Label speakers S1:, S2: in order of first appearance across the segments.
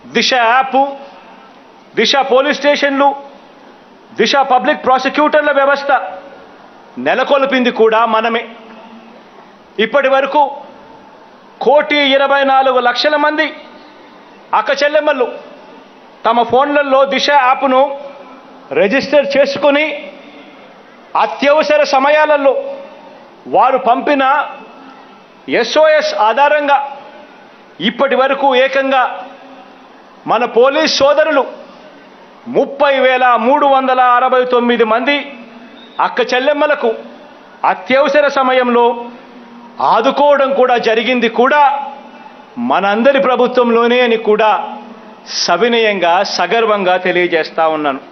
S1: దిశ app దిశ police స్టేషన్లు దిశ public ప్రాసిక్యూటర్ల వ్యవస్థ నెలకొల్పింది కూడా మనమే ఇప్పటి వరకు కోటి ఇరవై నాలుగు లక్షల మంది అక్క చెల్లెమ్మలు తమ ఫోన్లలో దిశ యాప్ను రిజిస్టర్ చేసుకుని అత్యవసర సమయాలలో వారు పంపిన ఎస్ఓఎస్ ఆధారంగా ఇప్పటి వరకు ఏకంగా మన పోలీస్ సోదరులు ముప్పై వేల మూడు వందల అరవై తొమ్మిది మంది అక్క చెల్లెమ్మలకు అత్యవసర సమయంలో ఆదుకోవడం కూడా జరిగింది కూడా మనందరి ప్రభుత్వంలోనే అని కూడా సవినయంగా సగర్వంగా తెలియజేస్తా ఉన్నాను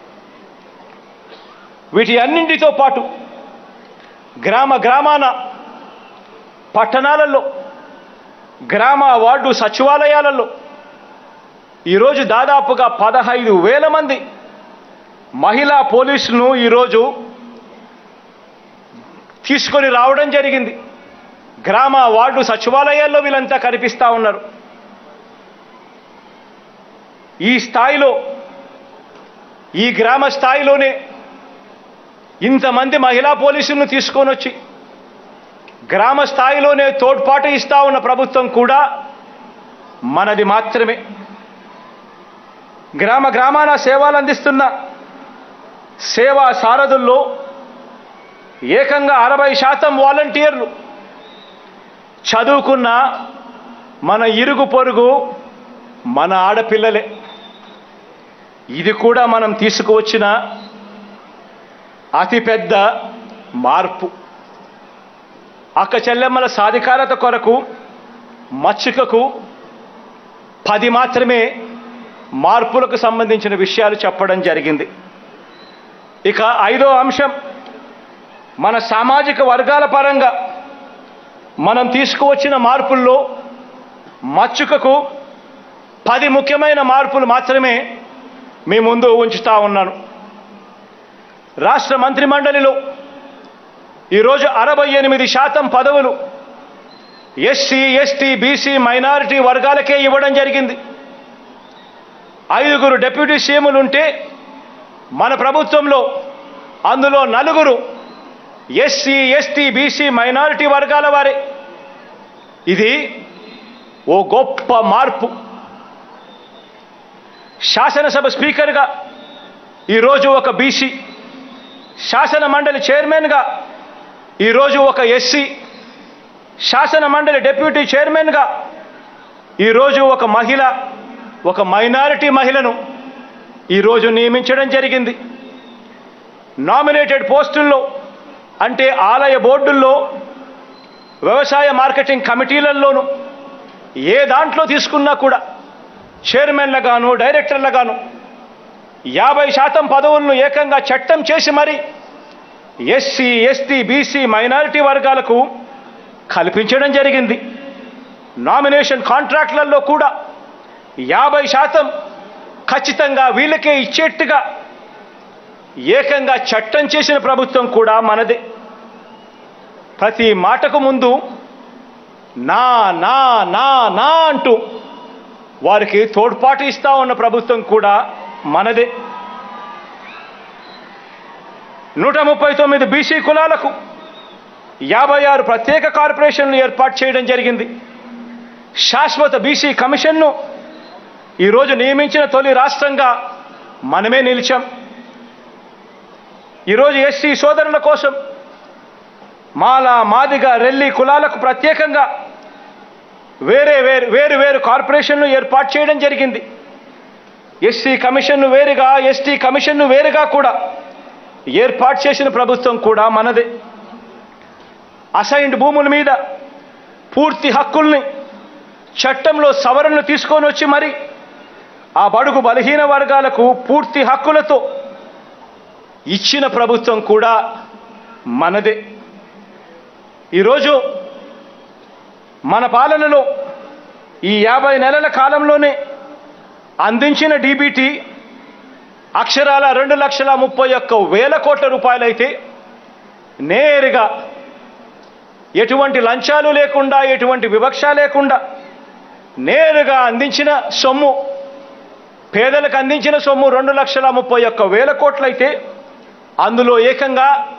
S1: వీటి అన్నింటితో పాటు గ్రామ గ్రామాన పట్టణాలలో గ్రామ వార్డు సచివాలయాలలో ఈరోజు దాదాపుగా పదహైదు వేల మంది మహిళా పోలీసులను ఈరోజు తీసుకొని రావడం జరిగింది గ్రామ వార్డు సచివాలయాల్లో వీళ్ళంతా కనిపిస్తూ ఉన్నారు ఈ స్థాయిలో ఈ గ్రామ స్థాయిలోనే ఇంతమంది మహిళా పోలీసులను తీసుకొని వచ్చి గ్రామ స్థాయిలోనే తోడ్పాటు ఇస్తా ఉన్న ప్రభుత్వం కూడా మనది మాత్రమే గ్రామ గ్రామాన సేవలు అందిస్తున్న సేవా సారథుల్లో ఏకంగా అరవై శాతం వాలంటీర్లు చదువుకున్న మన ఇరుగు పొరుగు మన ఆడపిల్లలే ఇది కూడా మనం తీసుకువచ్చిన అతిపెద్ద మార్పు అక్క చెల్లెమ్మల సాధికారత కొరకు మచ్చుకకు పది మాత్రమే మార్పులకు సంబంధించిన విషయాలు చెప్పడం జరిగింది ఇక ఐదో అంశం మన సామాజిక వర్గాల పరంగా మనం తీసుకువచ్చిన మార్పుల్లో మచ్చుకకు పది ముఖ్యమైన మార్పులు మాత్రమే మీ ముందు ఉంచుతా ఉన్నాను రాష్ట్ర మంత్రిమండలిలో ఈరోజు అరవై ఎనిమిది శాతం పదవులు ఎస్సీ ఎస్టీ బీసీ మైనారిటీ వర్గాలకే ఇవ్వడం జరిగింది ఐదుగురు డిప్యూటీ సీఎంలు ఉంటే మన ప్రభుత్వంలో అందులో నలుగురు ఎస్సీ ఎస్టీ బీసీ మైనారిటీ వర్గాల వారే ఇది ఓ గొప్ప మార్పు శాసనసభ స్పీకర్గా ఈరోజు ఒక బీసీ శాసన మండలి చైర్మన్గా ఈరోజు ఒక ఎస్సీ శాసన మండలి డిప్యూటీ చైర్మన్గా ఈరోజు ఒక మహిళ ఒక మైనారిటీ మహిళను ఈరోజు నియమించడం జరిగింది నామినేటెడ్ పోస్టుల్లో అంటే ఆలయ బోర్డుల్లో వ్యవసాయ మార్కెటింగ్ కమిటీలలోనూ ఏ దాంట్లో తీసుకున్నా కూడా చైర్మన్లుగాను డైరెక్టర్లుగాను యాభై శాతం పదవులను ఏకంగా చట్టం చేసి మరి ఎస్సీ ఎస్టీ బీసీ మైనారిటీ వర్గాలకు కల్పించడం జరిగింది నామినేషన్ కాంట్రాక్ట్లలో కూడా యాభై శాతం ఖచ్చితంగా వీళ్ళకే ఇచ్చేట్టుగా ఏకంగా చట్టం చేసిన ప్రభుత్వం కూడా మనదే ప్రతి మాటకు ముందు నా నా నా నా అంటూ వారికి తోడ్పాటు ఇస్తా ఉన్న ప్రభుత్వం కూడా మనదే నూట ముప్పై తొమ్మిది బీసీ కులాలకు యాభై ఆరు ప్రత్యేక కార్పొరేషన్లు ఏర్పాటు చేయడం జరిగింది శాశ్వత బీసీ కమిషన్ను ఈరోజు నియమించిన తొలి రాష్ట్రంగా మనమే నిలిచాం ఈరోజు ఎస్సీ సోదరుల కోసం మాల మాదిగ రెల్లి కులాలకు ప్రత్యేకంగా వేరే వేరు వేరు వేరు కార్పొరేషన్లు ఏర్పాటు చేయడం జరిగింది ఎస్సీ కమిషన్ను వేరుగా ఎస్టీ కమిషన్ను వేరుగా కూడా ఏర్పాటు చేసిన ప్రభుత్వం కూడా మనదే అసైన్డ్ భూముల మీద పూర్తి హక్కుల్ని చట్టంలో సవరణలు తీసుకొని వచ్చి మరి ఆ బడుగు బలహీన వర్గాలకు పూర్తి హక్కులతో ఇచ్చిన ప్రభుత్వం కూడా మనదే ఈరోజు మన పాలనలో ఈ యాభై నెలల కాలంలోనే అందించిన డీబీటీ అక్షరాల రెండు లక్షల ముప్పై ఒక్క వేల కోట్ల రూపాయలైతే నేరుగా ఎటువంటి లంచాలు లేకుండా ఎటువంటి వివక్ష లేకుండా నేరుగా అందించిన సొమ్ము పేదలకు అందించిన సొమ్ము రెండు లక్షల ముప్పై ఒక్క వేల కోట్లయితే అందులో ఏకంగా